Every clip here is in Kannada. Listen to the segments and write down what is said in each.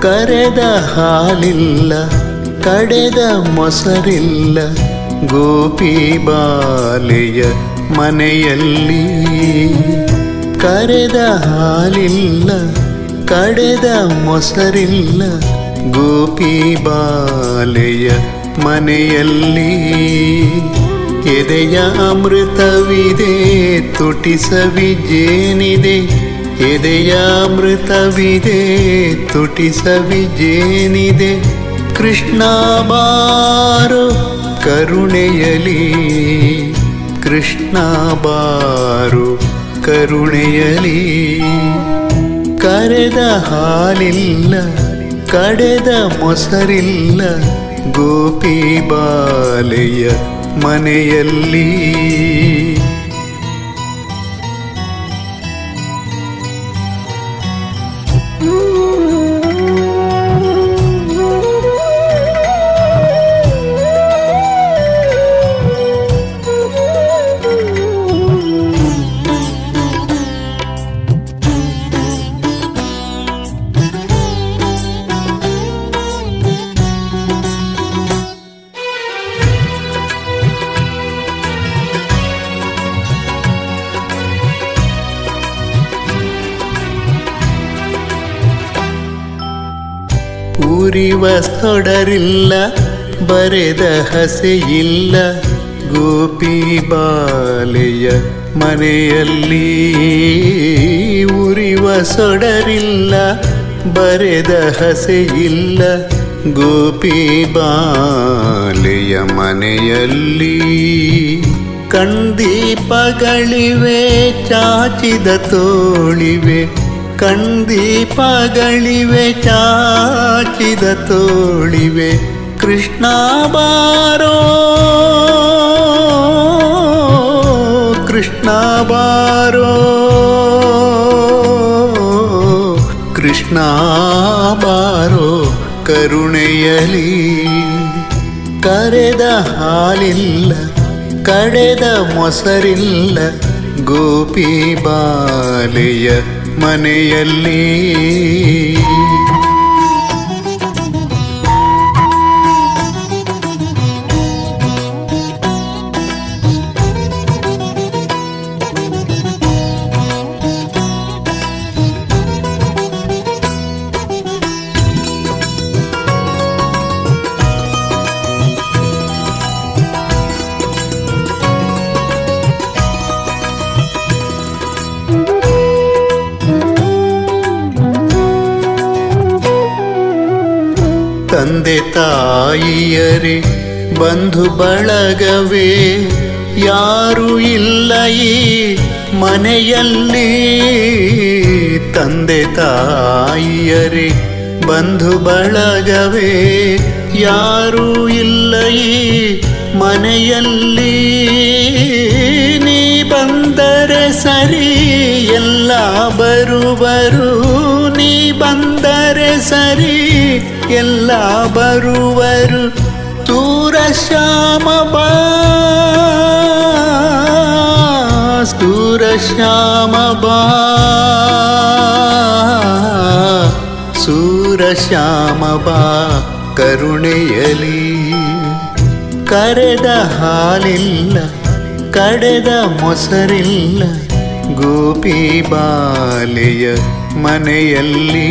ಕರೆದ ಹಾಲಿಲ್ಲ ಕಡೆದ ಮೊಸರಿಲ್ಲ ಗೋಪಿ ಬಾಲೆಯ ಮನೆಯಲ್ಲಿ ಕರೆದ ಹಾಲಿಲ್ಲ ಕಡೆದ ಮೊಸರಿಲ್ಲ ಗೋಪಿ ಬಾಲೆಯ ಮನೆಯಲ್ಲಿ ಎದೆಯ ಅಮೃತವಿದೆ ತುಟಿಸವಿಜೇನಿದೆ ಎದೆಯ ಅಮೃತವಿದೆ ತುಟಿಸವಿಜೇನಿದೆ ಕೃಷ್ಣ ಬಾರೋ ಕರುಣೆಯಲಿ ಕೃಷ್ಣ ಬಾರು ಕರುಣೆಯಲಿ ಕರೆದ ಹಾಲಿಲ್ಲ ಕಡೆದ ಮೊಸರಿಲ್ಲ ಗೋಪಿ ಬಾಲೆಯ ಮನೆಯಲ್ಲಿ ಉರಿವ ಸೊಡರಿಲ್ಲ ಬರೆದ ಹಸೆಯಿಲ್ಲ ಗೋಪಿ ಬಾಲೆಯ ಮನೆಯಲ್ಲಿ ಉರಿವ ಸೊಡರಿಲ್ಲ ಬರೆದ ಹಸೆಯಿಲ್ಲ ಗೋಪಿ ಬಾಲೆಯ ಮನೆಯಲ್ಲಿ ಕಣ್ದೀಪಗಳಿವೆ ಚಾಚಿದ ತೋಳಿವೆ ಕಣ್ದೀಪಗಳಿವೆ ಚಾಚಿದ ತೋಳಿವೆ ಕೃಷ್ಣ ಬಾರೋ ಕೃಷ್ಣ ಬಾರೋ ಕೃಷ್ಣ ಬಾರೋ ಕರುಣೆಯಲಿ ಕರೆದ ಹಾಲಿಲ್ಲ ಕಡೆದ ಮೊಸರಿಲ್ಲ ಗೋಪಿ ಬಾಲೆಯ ಮನೆಯಲ್ಲಿ ತಂದೆ ತಾಯಿಯರೇ ಬಂಧು ಬಳಗವೇ ಯಾರು ಇಲ್ಲ ಈ ಮನೆಯಲ್ಲಿ ತಂದೆ ತಾಯಿಯರೇ ಬಂಧು ಬಳಗವೇ ಯಾರು ಇಲ್ಲ ಈ ಮನೆಯಲ್ಲಿ ನೀ ಬಂದರೆ ಸರಿ ಎಲ್ಲ ಬರುವರು ನೀ ಬಂದರೆ ಸರಿ ಎಲ್ಲ ಬರುವರು ತೂರ ಶ್ಯಾಮ ಬಾ ತೂರ ಶ್ಯಾಮ ಬಾ ಸೂರ ಶ್ಯಾಮ ಬಾ ಕರುಣೆಯಲಿ ಕರೆದ ಹಾಲಿಲ್ಲ ಕಡೆದ ಮೊಸರಿಲ್ಲ ಗೋಪಿ ಬಾಲೆಯ ಮನೆಯಲ್ಲಿ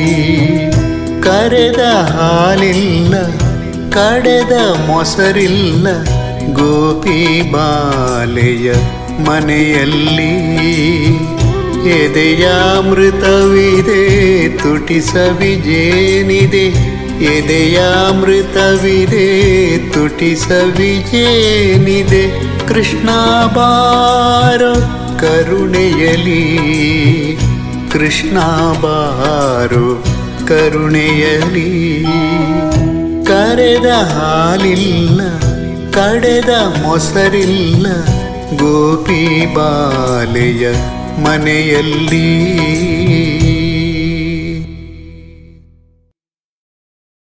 ಕರೆದ ಹಾಲಿಲ್ಲ ಕಡೆದ ಮೊಸರಿಲ್ಲ ಗೋಪಿ ಬಾಲೆಯ ಮನೆಯಲ್ಲಿ ಎದೆಯಾಮೃತವಿದೆ ತುಟಿಸವಿಜೇನಿದೆ ಎದೆಯಾಮೃತವಿದೆ ತುಟಿಸವಿಜೇನಿದೆ ಕೃಷ್ಣ ಬಾರೋ ಕರುಣೆಯಲಿ ಕೃಷ್ಣ ಬಾರೋ ಕರುಣೆಯಲಿ ಕರೆದ ಹಾಲಿಲ್ಲ ಕಡೆದ ಮೊಸರಿಲ್ಲ ಗೋಪಿ ಬಾಲೆಯ ಮನೆಯಲ್ಲಿ